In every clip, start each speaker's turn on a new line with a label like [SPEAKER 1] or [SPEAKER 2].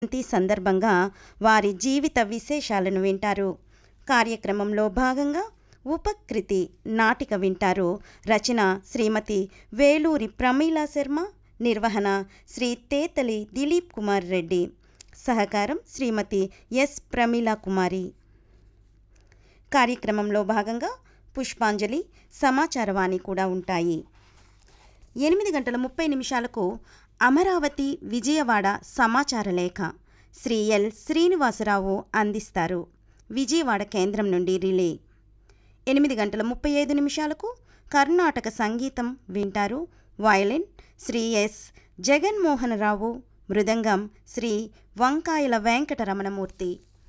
[SPEAKER 1] జయంతి సందర్భంగా వారి జీవిత విశేషాలను వింటారు కార్యక్రమంలో భాగంగా ఉపకృతి నాటిక వింటారు రచన శ్రీమతి వేలూరి ప్రమీలా శర్మ నిర్వహణ శ్రీ తేతలి దిలీప్ కుమార్ రెడ్డి సహకారం శ్రీమతి ఎస్ ప్రమీలా కుమారి కార్యక్రమంలో భాగంగా పుష్పాంజలి సమాచారవాణి కూడా ఉంటాయి ఎనిమిది గంటల ముప్పై నిమిషాలకు అమరావతి విజయవాడ సమాచార లేఖ శ్రీ ఎల్ శ్రీనివాసరావు అందిస్తారు విజయవాడ కేంద్రం నుండి రిలే ఎనిమిది గంటల ముప్పై ఐదు నిమిషాలకు కర్ణాటక సంగీతం వింటారు వయలిన్ శ్రీ ఎస్ జగన్మోహనరావు మృదంగం శ్రీ వంకాయల వెంకటరమణమూర్తి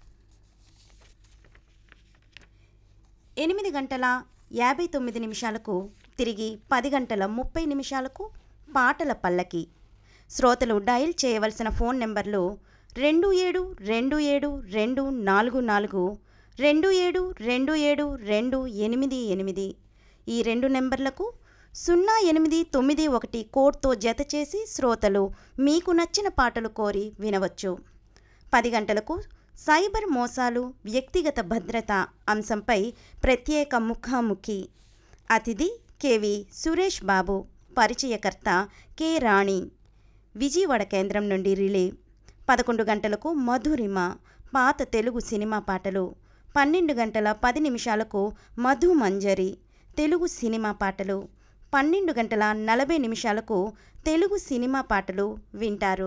[SPEAKER 1] ఎనిమిది గంటల యాభై తొమ్మిది నిమిషాలకు తిరిగి పది గంటల ముప్పై నిమిషాలకు పాటల పల్లకి శ్రోతలు డయల్ చేయవలసిన ఫోన్ నెంబర్లు రెండు ఏడు రెండు ఏడు రెండు నాలుగు నాలుగు రెండు ఏడు రెండు ఏడు రెండు ఎనిమిది ఎనిమిది ఈ రెండు నెంబర్లకు సున్నా ఎనిమిది తొమ్మిది ఒకటి కోడ్తో జత చేసి శ్రోతలు మీకు నచ్చిన పాటలు కోరి వినవచ్చు పది గంటలకు సైబర్ మోసాలు వ్యక్తిగత భద్రత అంశంపై ప్రత్యేక ముఖాముఖి అతిథి కెవి సురేష్ బాబు పరిచయకర్త కె రాణి విజయవాడ కేంద్రం నుండి రిలే పదకొండు గంటలకు మధురిమ పాత తెలుగు సినిమా పాటలు పన్నెండు గంటల పది నిమిషాలకు మధు మంజరి తెలుగు సినిమా పాటలు పన్నెండు గంటల నలభై నిమిషాలకు తెలుగు సినిమా పాటలు వింటారు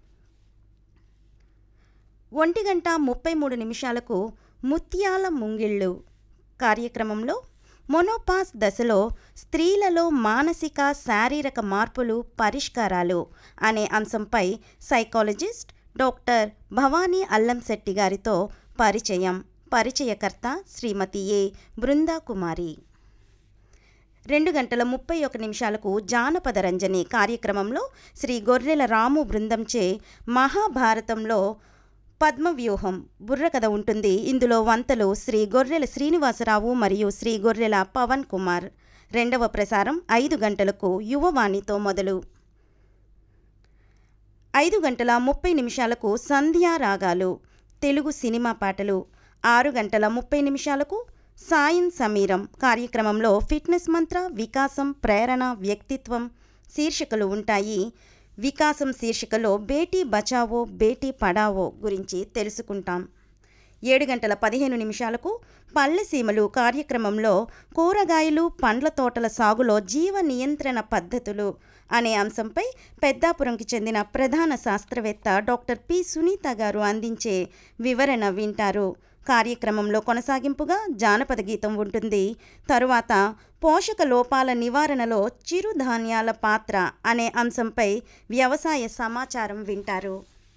[SPEAKER 1] ఒంటి గంట ముప్పై మూడు నిమిషాలకు ముత్యాల ముంగిళ్ళు కార్యక్రమంలో మొనోపాస్ దశలో స్త్రీలలో మానసిక శారీరక మార్పులు పరిష్కారాలు అనే అంశంపై సైకాలజిస్ట్ డాక్టర్ భవానీ అల్లంశెట్టి గారితో పరిచయం పరిచయకర్త శ్రీమతి ఏ బృందా కుమారి రెండు గంటల ముప్పై ఒక నిమిషాలకు జానపద రంజని కార్యక్రమంలో శ్రీ గొర్రెల రాము బృందంచే మహాభారతంలో పద్మవ్యూహం బుర్రకథ ఉంటుంది ఇందులో వంతలు శ్రీ గొర్రెల శ్రీనివాసరావు మరియు శ్రీ గొర్రెల పవన్ కుమార్ రెండవ ప్రసారం ఐదు గంటలకు యువవాణితో మొదలు ఐదు గంటల ముప్పై నిమిషాలకు సంధ్యా రాగాలు తెలుగు సినిమా పాటలు ఆరు గంటల ముప్పై నిమిషాలకు సాయం సమీరం కార్యక్రమంలో ఫిట్నెస్ మంత్ర వికాసం ప్రేరణ వ్యక్తిత్వం శీర్షికలు ఉంటాయి వికాసం శీర్షికలో బేటీ బచావో బేటీ పడావో గురించి తెలుసుకుంటాం ఏడు గంటల పదిహేను నిమిషాలకు పల్లెసీమలు కార్యక్రమంలో కూరగాయలు పండ్ల తోటల సాగులో జీవ నియంత్రణ పద్ధతులు అనే అంశంపై పెద్దాపురంకి చెందిన ప్రధాన శాస్త్రవేత్త డాక్టర్ పి సునీత గారు అందించే వివరణ వింటారు కార్యక్రమంలో కొనసాగింపుగా జానపద గీతం ఉంటుంది తరువాత పోషక లోపాల నివారణలో చిరుధాన్యాల పాత్ర అనే అంశంపై వ్యవసాయ సమాచారం వింటారు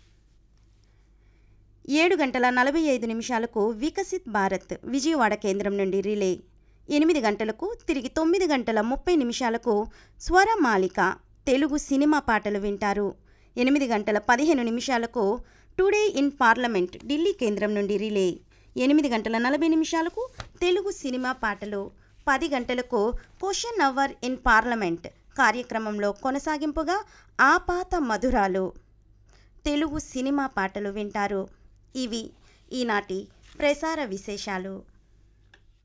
[SPEAKER 1] ఏడు గంటల నలభై ఐదు నిమిషాలకు వికసిత్ భారత్ విజయవాడ కేంద్రం నుండి రిలే ఎనిమిది గంటలకు తిరిగి తొమ్మిది గంటల ముప్పై నిమిషాలకు స్వరమాలిక తెలుగు సినిమా పాటలు వింటారు ఎనిమిది గంటల పదిహేను నిమిషాలకు టుడే ఇన్ పార్లమెంట్ ఢిల్లీ కేంద్రం నుండి రిలే ఎనిమిది గంటల నలభై నిమిషాలకు తెలుగు సినిమా పాటలు పది గంటలకు క్వశ్చన్ అవర్ ఇన్ పార్లమెంట్ కార్యక్రమంలో కొనసాగింపుగా ఆపాత మధురాలు తెలుగు సినిమా పాటలు వింటారు ఇవి ఈనాటి ప్రసార విశేషాలు